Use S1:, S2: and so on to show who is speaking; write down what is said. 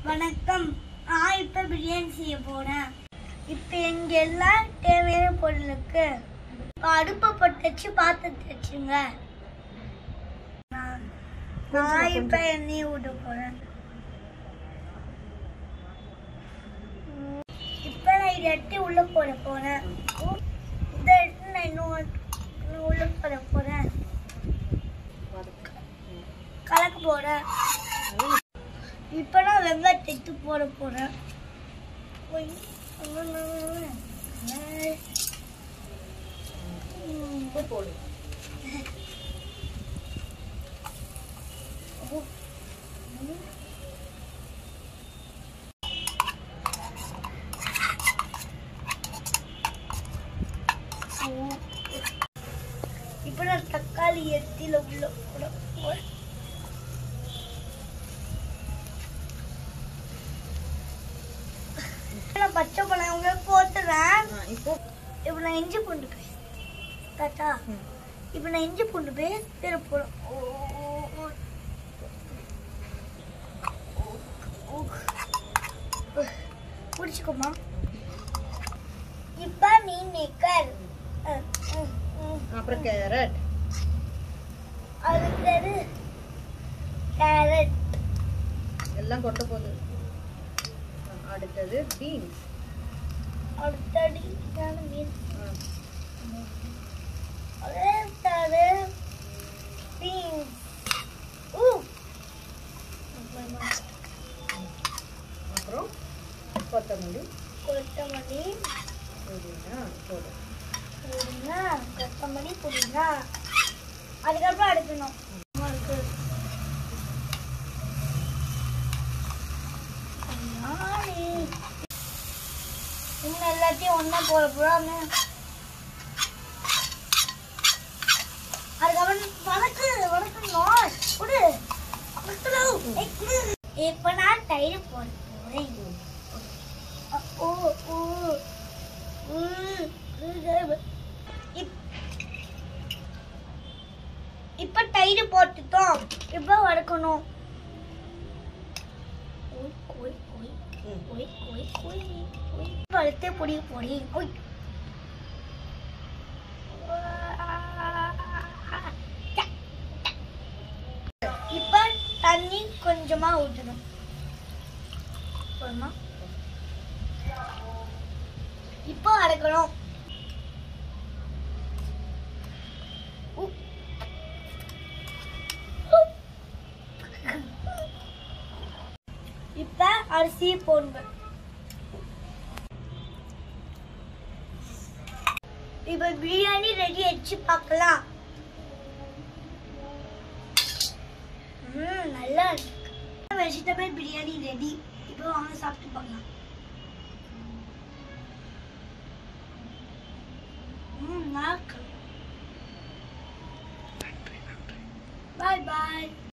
S1: வணக்கம் நான் இப்போ பிரியாணி செய்ய போகிறேன் இப்போ எங்க எல்லாம் தேவையான பொருளுக்கு இப்போ அடுப்பை பற்ற வச்சு பாத்திரத்தை வச்சுங்க நான் நான் இப்போ எண்ணெய் விட போகிறேன் இப்போ நான் இதை எடுத்து உள்ளே போட போகிறேன் இதை எடுத்து நான் இன்னும் இன்னும் உள்ளே போட போகிறேன் கலக்க போகிறேன் இப்போ நான் வெங்காயத்தை எடுத்து போட போகிறேன்
S2: உப்பு போடு
S1: இப்போ நான் தக்காளி எத்தில உள்ள போட போறேன். நான் பச்சை மிளகாய் போட்டுறேன்
S2: ஆ, இப்போ
S1: இப்போ நான் இஞ்சி பூண்டு பேஸ்ட் தாத்தா
S2: ம்.
S1: இப்போ நான் இஞ்சி பூண்டு பேஸ்ட் திரு போடும் ஓ, ஓ, ஓ. ஓ, ஓ. பிடிச்சிக்கோமா இப்போ நீ நிக்கல் அஹ், அஹ், அஹ்.
S2: அப்புறம் கேரட்
S1: அடுத்தது கேரட்
S2: எல்லாம் கொட்ட போகுது ஆ, அடுத்தது பீன்ஸ்
S1: அடுத்தது மீன் அடுத்தது பீன்ஸ் ஊ
S2: அப்புறம் கொத்தமல்லி
S1: கொத்தமல்லி
S2: புதினா போடும்
S1: புதினா கொத்தமல்லி புதினா அதுக்கப்புறம் அடுக்கணும் உங்களுக்கு நானே இன்னும் எல்லாத்தையும் ஒன்றா போட போகிறாங்க அதுக்கப்புறம் வணக்கு வணக்கணும் குடு வணக்கணும். ஏய், குடு. இப்ப நான் தயிர் போட போறேன் ஓ ஓ ம், இப்- இப்ப தயிர் போட்டுட்டோம் இப்ப வறுக்கணும் ஓய், ஓய், ஓய்,
S2: ம்.
S1: ஓய், ஓய், ஓய், ஓய். வறுத்து பொடி பொடி ஓய் இப்ப தண்ணி கொஞ்சமா ஊற்றணும் போதுமா இப்போ அரைக்கணும் உ. உ. இப்ப அரிசி போடுங்க இப்ப பிரியாணி ரெடி வச்சு பார்க்கலாம் ம் நல்லா இருக்கு வெஜிடபிள் பிரியாணி ரெடி இப்போ வாங்க சாப்பிட்டு பார்க்கலாம் ம் நல்லா இருக்கு பாய் பாய்